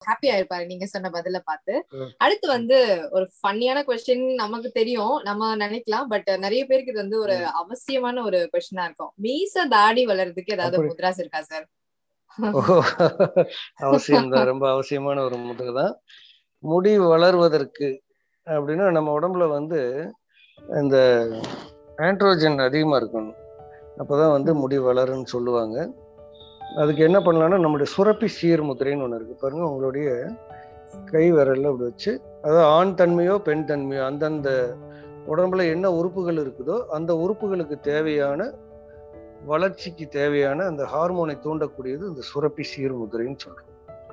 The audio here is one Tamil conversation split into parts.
ஹாப்பி ஆயிருப்பாரு நீங்க சொன்ன பதில பார்த்து ம். அடுத்து வந்து ஒரு ஃபன்னியான கொஸ்டின் நமக்கு தெரியும் நம்ம நினைக்கலாம் பட் நிறைய பேருக்கு இது வந்து ஒரு அவசியமான ஒரு கொஸ்டினா இருக்கும் மீச தாடி வளர்றதுக்கு ஏதாவது அப்படி. முத்ராஸ் இருக்கா சார் ஓ அவசியம்தான் ரொம்ப அவசியமான ஒரு முதுகு தான் முடி வளர்வதற்கு அப்படின்னா நம்ம உடம்புல வந்து இந்த ஆண்ட்ரோஜன் அதிகமா இருக்கணும் அப்பதான் வந்து முடி வளரும்னு சொல்லுவாங்க அதுக்கு என்ன பண்ணலாம்னா நம்மளுடைய சுரப்பி சீர் முத்திரைன்னு ஒன்று இருக்கு பாருங்க உங்களுடைய கை விரல்ல அப்படி வச்சு அதாவது ஆண் தன்மையோ பெண் தன்மையோ அந்தந்த உடம்புல என்ன உறுப்புகள் இருக்குதோ அந்த உறுப்புகளுக்கு தேவையான வளர்ச்சிக்கு தேவையான அந்த ஹார்மோனை தூண்டக்கூடியது இந்த சுரப்பி சீர் முதிரைன்னு சொல்றோம்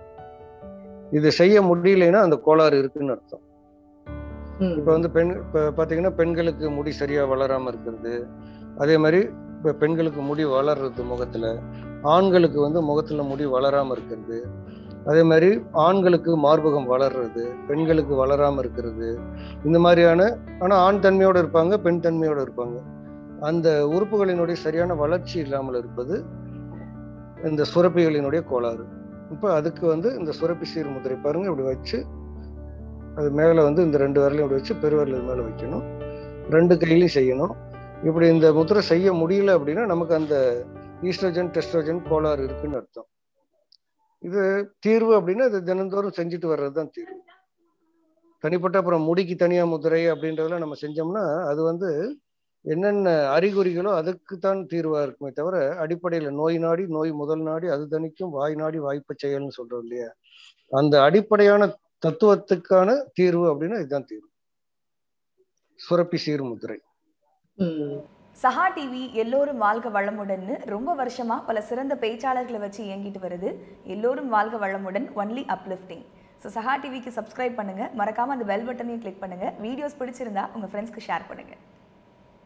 இது செய்ய முடியலைன்னா அந்த கோளாறு இருக்குன்னு அர்த்தம் ம். இப்போ வந்து பெண் இப்போ பார்த்தீங்கன்னா பெண்களுக்கு முடி சரியா வளராம இருக்கிறது அதே மாதிரி இப்போ பெண்களுக்கு முடி வளர்றது முகத்துல ஆண்களுக்கு வந்து முகத்துல முடி வளராம இருக்கிறது அதே மாதிரி ஆண்களுக்கு மார்பகம் வளர்றது பெண்களுக்கு வளராம இருக்கிறது இந்த மாதிரியான ஆனா ஆண் தன்மையோட இருப்பாங்க பெண் தன்மையோட இருப்பாங்க அந்த உறுப்புகளினுடைய சரியான வளர்ச்சி இல்லாமல் இருப்பது இந்த சுரப்பிகளினுடைய கோளாறு இப்போ அதுக்கு வந்து இந்த சுரப்பி சீர் முதிரை பாருங்க இப்படி வச்சு அது மேலே வந்து இந்த ரெண்டு விரலையும் இப்படி வச்சு பெருவிரல் இது மேலே வைக்கணும் ரெண்டு கையிலையும் செய்யணும் இப்படி இந்த முத்திரை செய்ய முடியல அப்படின்னா நமக்கு அந்த ஈஸ்ட்ரோஜன் டெஸ்ட்ரோஜன் கோளாறு இருக்குன்னு அர்த்தம் இது தீர்வு அப்படின்னா இது தினந்தோறும் செஞ்சுட்டு வர்றது தான் தீர்வு தனிப்பட்ட அப்புறம் முடிக்கு தனியா முதிரை அப்படின்றதெல்லாம் நம்ம செஞ்சோம்னா அது வந்து என்னென்ன அறிகுறிகளோ அதுக்கு தான் தீர்வா இருக்குமே தவிர அடிப்படையில நோய் நாடி நோய் முதல் நாடி அது தணிக்கும் வாய் நாடி வாய்ப்பு செயல்னு சொல்றோம் இல்லையா அந்த அடிப்படையான தத்துவத்துக்கான தீர்வு அப்படின்னா இதுதான் தீர்வு சுரப்பி சீர் முதிரை ம். சஹா டிவி எல்லோரும் வாழ்க வளமுடன்னு ரொம்ப வருஷமா பல சிறந்த பேச்சாளர்களை வச்சு இயங்கிட்டு வருது எல்லோரும் வாழ்க வளமுடன் ஒன்லி அப்லிஃப்டிங் ஸோ சஹா டிவிக்கு சப்ஸ்கிரைப் பண்ணுங்க மறக்காம அந்த பெல் பட்டனையும் கிளிக் பண்ணுங்க வீடியோஸ் பிடிச்சிருந்தா உங்க ஃப்ரெண்ட்ஸ்க்கு ஷேர் பண்ணுங்க